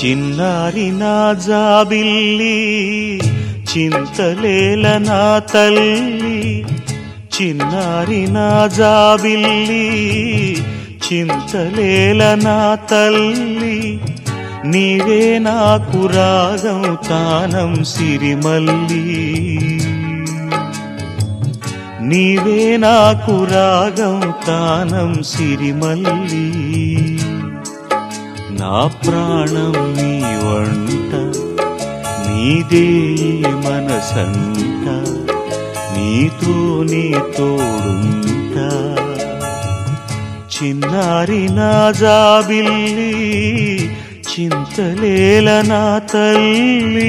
చిన్నారి నా జాబిల్లి చింతలేల నా తల్లి చిన్నారి నా జాబిల్లి చింతలేల నా తల్లి నీవే నాకు రాగం తానం సిరిమల్లి నీవే నాకు రాగం తానం సిరిమల్లి నా ప్రాణం నీ వంట నీదే ఈ మనసంట నీతోనే తోడుంటా చిన్నారి నా జాబిల్లి చింతలేల నా తల్లి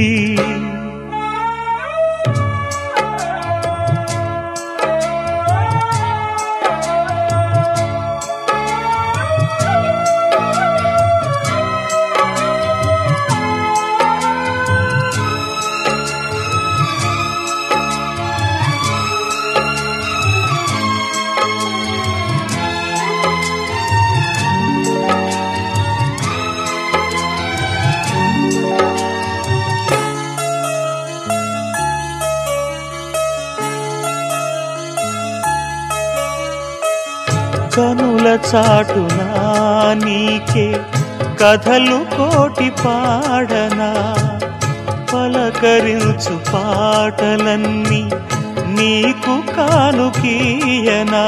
కనుల చాటునా నీకే కథలు కోటి పాడనా పలకరించు పాటలన్నీ నీకు కానుకీయనా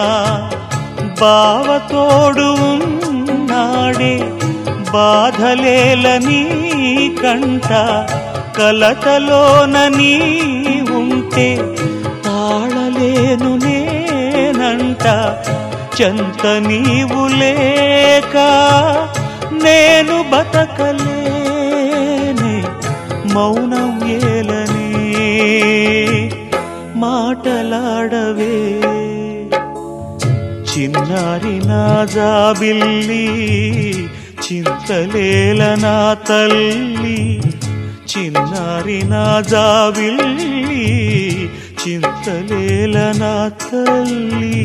బావతోడు ఉన్నాడే బాధలేల నీ కంట కలతలోన నీ ఉంటే తాళలేను నేనంట చెంత నీవు లేక నేను బతకలేనే మౌనం ఏలనే మాటలాడవే చిన్నారి నా జాబిల్లి చింతలేల నా తల్లి చిన్నారి నా జాబిల్లి చింతలేల నా తల్లి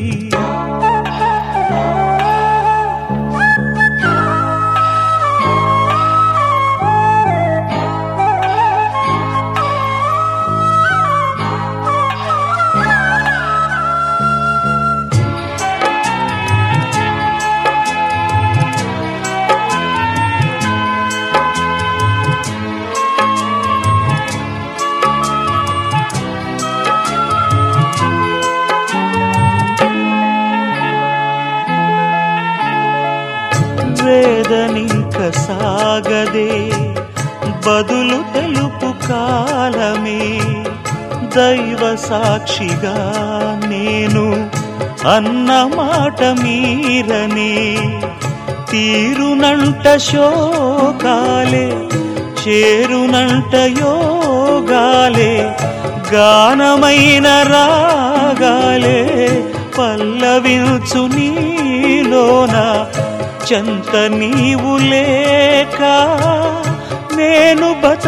వేదనింక సాగదే బదులు తెలుపు కాలమే దైవ సాక్షిగా నేను అన్న మాట మీరనే తీరునంట శోకాలే చేరునంట యోగాలే గానమైన రాగాలే పల్లవించు నీలోన చెంత నీవు లేక నేను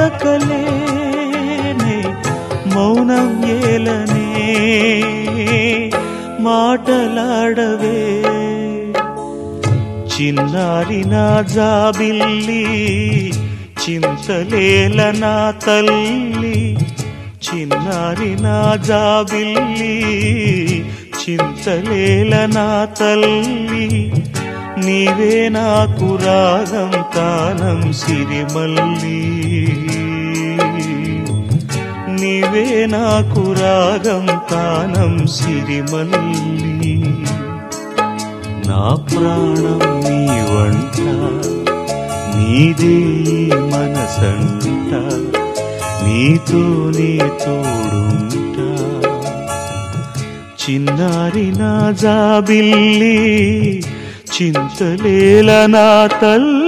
బతకలేనే మౌనం ఏలనే మాటలాడవే చిన్నారి నా జాబిల్లి చింతలేల నా తల్లి చిన్నారి నా జాబిల్లి చింతలేల నా తల్లి నీవే నాకు రాగం తానం సిరిమల్లి నీవే నాకు రాగం తానం సిరిమల్లి నా ప్రాణం నీ వంట నీదే ఈ మనసంట నీతోనే తోడుంటా చిన్నారి నా జాబిల్లి చింతలేల నా తల్లి